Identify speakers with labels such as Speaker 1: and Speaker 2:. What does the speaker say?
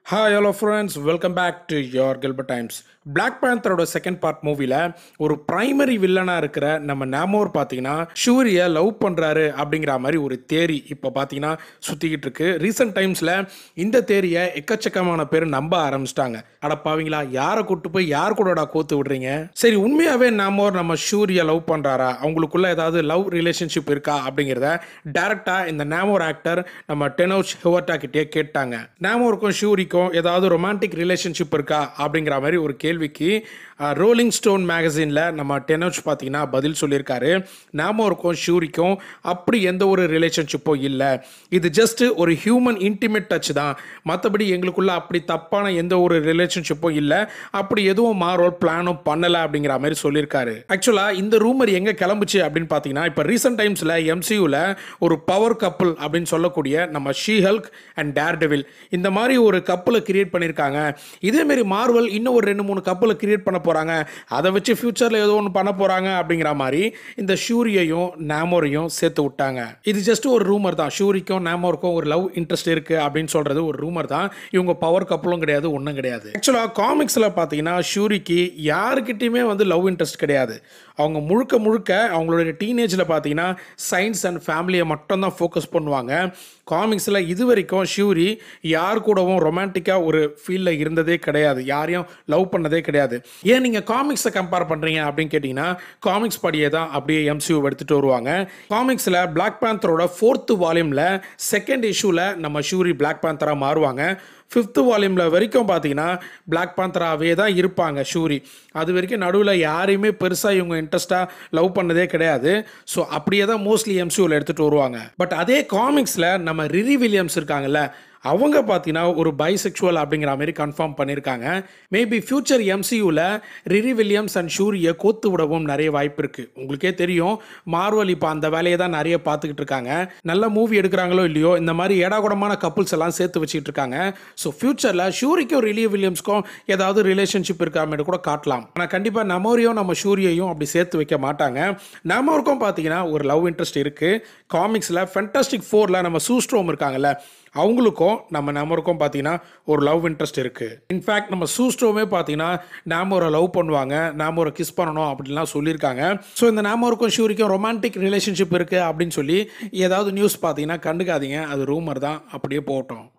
Speaker 1: hi hello friends welcome back to your Gilbert Times Black பேந்தரோட second part மூவியில் ஒரு primary வில்லனாக இருக்கிற நம்ம நேமோர் பார்த்தீங்கன்னா ஷூரியை லவ் பண்ணுறாரு அப்படிங்கிற மாதிரி ஒரு தேரி இப்போ பார்த்தீங்கன்னா சுற்றிக்கிட்டு இருக்கு ரீசெண்ட் டைம்ஸில் இந்த தேரியை எக்கச்சக்கமான பேர் நம்ப ஆரம்பிச்சிட்டாங்க அடப்பாவீங்களா யாரை கூட்டு போய் யார் கூடடா கோத்து விடுறீங்க சரி உண்மையாகவே நேமோர் நம்ம ஷூரியை லவ் பண்ணுறாரா அவங்களுக்குள்ள ஏதாவது லவ் ரிலேஷன்ஷிப் இருக்கா அப்படிங்கிறத டேரெக்டாக இந்த நேமோர் ஆக்டர் நம்ம டெனோச் ஹெவர்டா கிட்டே கேட்டாங்க நேமோருக்கும் ஷூரிக்கும் ஏதாவது ரொமான்டிக் ரிலேஷன்ஷிப் இருக்கா அப்படிங்கிற மாதிரி ஒரு கேள்விக்கு ரோலிங் ஸ்டோன் மேகசினில் நம்ம டெனோச் பார்த்தீங்கன்னா பதில் சொல்லியிருக்காரு நேமோருக்கும் ஷூரிக்கும் அப்படி எந்த ஒரு ரிலேஷன்ஷிப்பும் இல்லை இது ஜஸ்ட் ஒரு ஹியூமன் இன்டிமேட் டச் தான் மற்றபடி எங்களுக்குள்ள அப்படி தப்பான எந்த ஒரு ரிலேஷன்ஷிப்பும் இல்லை அப்படி எதுவும் மாறோ பிளானும் பண்ணலை அப்படிங்கிற மாதிரி சொல்லியிருக்காரு ஆக்சுவலாக இந்த ரூமர் எங்கே கிளம்புச்சு அப்படின்னு பார்த்தீங்கன்னா இப்போ ரீசெண்ட் டைம்ஸில் எம்சியூவில் ஒரு பவர் கப்பல் அப்படின்னு சொல்லக்கூடிய நம்ம She Hulk and Daredevil இந்த மாதிரி ஒரு கப்பலை கிரியேட் பண்ணியிருக்காங்க இதேமாரி மார்வல் இன்னும் ஒரு ரெண்டு மூணு கப்பலை கிரியேட் பண்ண போகிறாங்க அதை வச்சு ஃப்யூச்சரில் ஏதோ ஒன்று பண்ண போகிறாங்க அப்படிங்கிற மாதிரி இந்த ஷூரியையும் நேமோரையும் சேர்த்து விட்டாங்க இது ஜஸ்ட் ஒரு ரூமர் தான் ஷூரிக்கும் நேமோருக்கும் ஒரு லவ் இன்ட்ரெஸ்ட் இருக்குது அப்படின்னு சொல்கிறது ஒரு ரூமர் தான் இவங்க பவர் கப்பலும் கிடையாது ஒன்றும் கிடையாது ஆக்சுவலாக காமிக்ஸில் பார்த்தீங்கன்னா ஷூரிக்கு யாருக்கிட்டையுமே வந்து லவ் இன்ட்ரெஸ்ட் கிடையாது அவங்க முழுக்க முழுக்க அவங்களுடைய டீனேஜில் பார்த்தீங்கன்னா சயின்ஸ் அண்ட் ஃபேமிலியை மட்டும் தான் ஃபோக்கஸ் பண்ணுவாங்க காமிக்ஸில் இது வரைக்கும் ஷூரி யார் கூடவும் ரொமான்டிக்காக ஒரு ஃபீல்டில் இருந்ததே கிடையாது யாரையும் லவ் பண்ணதே கிடையாது ஏன் நீங்கள் காமிக்ஸை கம்பேர் பண்ணுறீங்க அப்படின்னு கேட்டிங்கன்னா காமிக்ஸ் படியே தான் அப்படியே எம்சியூ எடுத்துகிட்டு வருவாங்க காமிக்ஸில் பிளாக் பேந்தரோட ஃபோர்த்து வால்யூமில் செகண்ட் இஷ்யூவில் நம்ம ஷூரி பிளாக் பேந்தராக மாறுவாங்க ஃபிஃப்த்து வால்யூமில் வரைக்கும் பார்த்தீங்கன்னா பிளாக் பாந்தராகவே தான் இருப்பாங்க ஷூரி அது வரைக்கும் நடுவில் யாரையுமே பெருசாக இவங்க இன்ட்ரெஸ்ட்டாக லவ் பண்ணதே கிடையாது ஸோ அப்படியே தான் மோஸ்ட்லி எம்சியூவில் எடுத்துகிட்டு வருவாங்க பட் அதே காமிக்ஸில் நம்ம ரிரி வில்லியம்ஸ் இருக்காங்கல்ல அவங்க பார்த்தீங்கன்னா ஒரு பைசெக்சுவல் அப்படிங்கிற மாதிரி கன்ஃபார்ம் பண்ணியிருக்காங்க மேபி ஃபியூச்சர் எம்சியூவில் ரிரி வில்லியம்ஸ் அண்ட் ஷூரியை கோத்து விடவும் நிறைய வாய்ப்பு இருக்குது உங்களுக்கே தெரியும் மார்வல் இப்போ அந்த வேலையை தான் நிறைய பார்த்துக்கிட்டு இருக்காங்க நல்ல மூவி எடுக்கிறாங்களோ இல்லையோ இந்த மாதிரி ஏடாகுடமான கப்புள்ஸ் எல்லாம் சேர்த்து வச்சுட்டு இருக்காங்க ஸோ ஃபியூச்சரில் ஷூரிக்கும் ரிலி வில்லியம்ஸ்க்கும் ஏதாவது ரிலேஷன்ஷிப் இருக்காமட்டு கூட காட்டலாம் ஆனால் கண்டிப்பாக நமோரியும் நம்ம ஷூரியையும் அப்படி சேர்த்து வைக்க மாட்டாங்க நமோருக்கும் பார்த்தீங்கன்னா ஒரு லவ் இன்ட்ரெஸ்ட் இருக்குது காமிக்ஸில் ஃபென்டாஸ்டிக் ஃபோரில் நம்ம சூஸ்ட்ரோம் இருக்காங்கல்ல அவங்களுக்கும் நம்ம நமருக்கும் பார்த்தீங்கன்னா ஒரு லவ் இன்ட்ரெஸ்ட் இருக்குது இன்ஃபேக்ட் நம்ம சூஸ்டோமே பார்த்தீங்கன்னா நாமோரை லவ் பண்ணுவாங்க நாமோரை கிஸ் பண்ணணும் அப்படின்லாம் சொல்லியிருக்காங்க ஸோ இந்த நாமோருக்கும் ஷூரிக்கும் ரொமான்டிக் ரிலேஷன்ஷிப் இருக்குது அப்படின்னு சொல்லி ஏதாவது நியூஸ் பார்த்தீங்கன்னா கண்டுக்காதீங்க அது ரூமர் தான் அப்படியே போகட்டும்